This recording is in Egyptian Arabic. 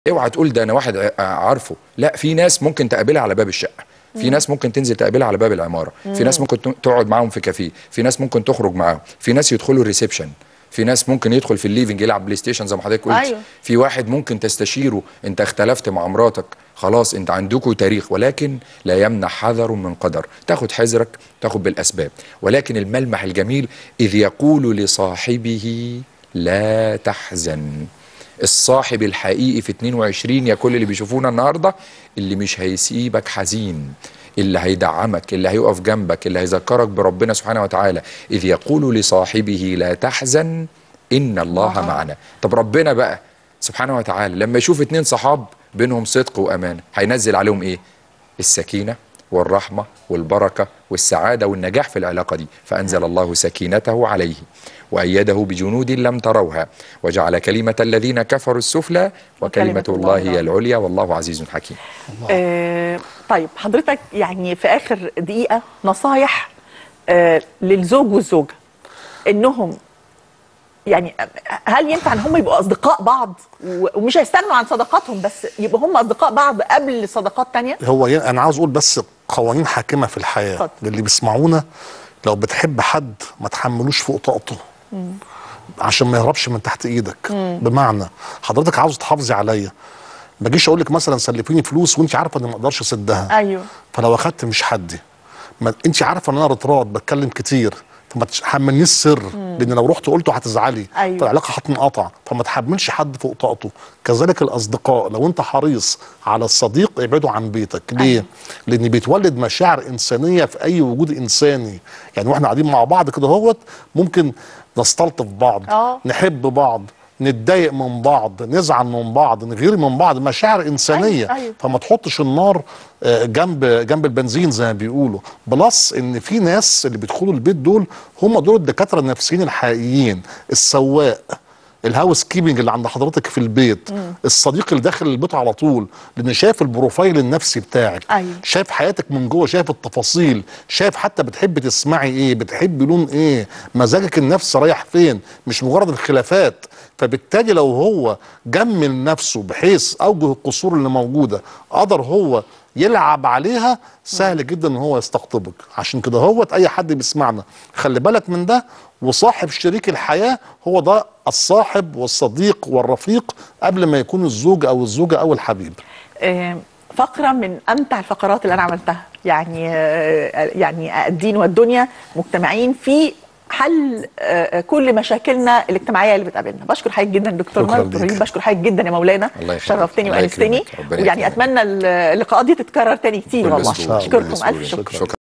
اوعى تقول ده انا واحد ع- عارفه لا في ناس ممكن تقابلها على باب الشقه في ناس ممكن تنزل تقابلها على باب العماره في ناس ممكن ت- تقعد معاهم في كافيه في ناس ممكن تخرج معاهم في ناس يدخلوا الريسبشن في ناس ممكن يدخل في الليفنج يلعب بلاي ستيشن زي ما حضرتك قلت أيوة. في واحد ممكن تستشيره انت اختلفت مع مراتك خلاص انت عندكم تاريخ ولكن لا يمنع حذر من قدر تاخد حذرك تاخد بالاسباب ولكن الملمح الجميل اذ يقول لصاحبه لا تحزن الصاحب الحقيقي في 22 يا كل اللي بيشوفونا النهارده اللي مش هيسيبك حزين اللي هيدعمك اللي هيقف جنبك اللي هيذكرك بربنا سبحانه وتعالى إذ يقول لصاحبه لا تحزن إن الله الله. معنا طب ربنا بقى سبحانه وتعالى لما يشوف اتنين صحاب بينهم صدق وأمانة هينزل عليهم إيه السكينة والرحمة والبركة والسعادة والنجاح في العلاقة دي فأنزل الله سكينته عليه وأيده بجنود لم تروها وجعل كلمة الذين كفروا السفلى وكلمة وكلمة الله الله هي العليا والله عزيز حكيم آه طيب حضرتك يعني في اخر دقيقه نصايح آه للزوج والزوجه انهم يعني هل ينفع ان هم يبقوا اصدقاء بعض و- ومش هيستغنوا عن صداقاتهم بس يبقوا هم اصدقاء بعض قبل صداقات تانية هو ي... انا عاوز اقول بس قوانين حاكمه في الحياه اتفضل. للي بيسمعونا لو بتحب حد ما تحملوش فوق طاقته عشان ما يهربش من تحت ايدك بمعنى حضرتك عاوز تحافظي عليا ما اجيش اقول لك مثلا سلفيني فلوس وانت عارفه اني ما اقدرش اسدها ايوه فلو اخدت مش حدي ما انت عارفه ان انا رطرات بتكلم كتير فما تحملنيش السر لان لو رحت قلته هتزعلي أيوة. فالعلاقه هتنقطع فما تحملش حد فوق طاقته كذلك الاصدقاء لو انت حريص على الصديق ابعده عن بيتك ليه أيوة. لان بيتولد مشاعر انسانيه في اي وجود انساني يعني واحنا قاعدين مع بعض كده هوت ممكن نستلطف بعض آه. نحب بعض نتضايق من بعض نزعل من بعض نغير من بعض مشاعر انسانيه أيوة، أيوة. فما تحطش النار آه، جنب جنب البنزين زي ما بيقولوا بلس ان في ناس اللي بيدخلوا البيت دول هم دول الدكاتره النفسيين الحقيقيين السواق الهاوس كيبنج اللي عند حضرتك في البيت الصديق اللي داخل البيت على طول لان شايف البروفايل النفسي بتاعك أيوة. شايف حياتك من جوه شايف التفاصيل شايف حتى بتحب تسمعي ايه بتحب لون ايه مزاجك النفسي رايح فين مش مجرد الخلافات فبالتالي لو هو جمل نفسه بحيث اوجه القصور اللي موجوده قدر هو يلعب عليها سهل جدا ان هو يستقطبك عشان كده هو اي حد بيسمعنا خلي بالك من ده وصاحب شريك الحياه هو ده الصاحب والصديق والرفيق قبل ما يكون الزوج او الزوجه او الحبيب آه، فقرة من أمتع الفقرات اللي أنا عملتها يعني آه، يعني الدين والدنيا مجتمعين في حل آه، كل مشاكلنا الاجتماعيه اللي بتقابلنا بشكر حضرتك جدا دكتور شكراً مالك دكتور ليك. رهيب بشكر حضرتك جدا يا مولانا الله يخليك. شرفتني الله وانستني يكرمك. ربنا ويعني يكرمك. اتمنى اللقاءات دي تتكرر تاني كتير كل والله أسبوع. اشكركم كل الف أسبوع. شكر شكرا